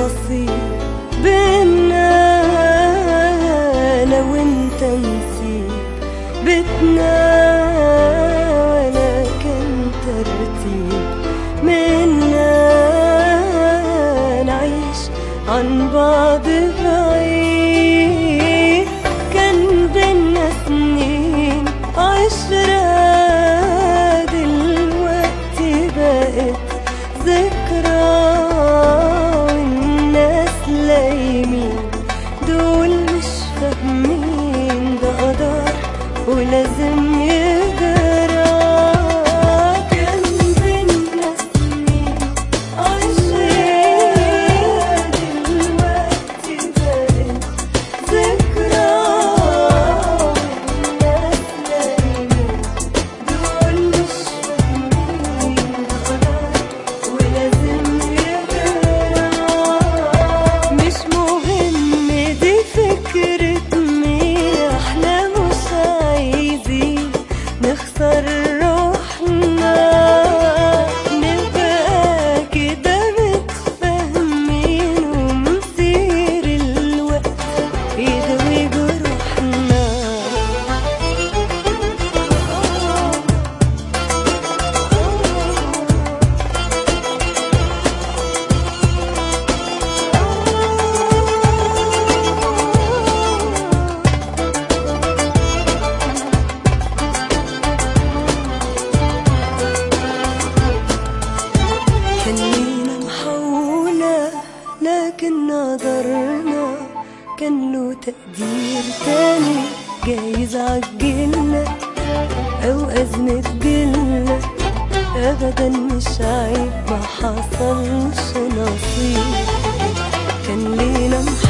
نصيب بينا انا وانت نسيب بيتنا ولكن ترتيب منا نعيش عن بعض بعيد كان بينا سنين عشرة دلوقتي بقت ذكرى والناس لايمين دول مش فاهمين ده قدر ولازم يجرى كان بينا سنين عشرة دلوقتي بقت ذكرى والناس لايمين دول مش فاهمين قدر ولازم يجرى مش مهم دي فكرة مين احنا مش عايزين نخسر روحنا نبقى كده متفاهمين ومسير الوقت يدوي جروحنا كان لينا محولة لكن نظرنا كان له تقدير تاني جايز عجلنا أو أزمة جيلنا أبدا مش عيب ما حصلش نصيب كان لينا محولة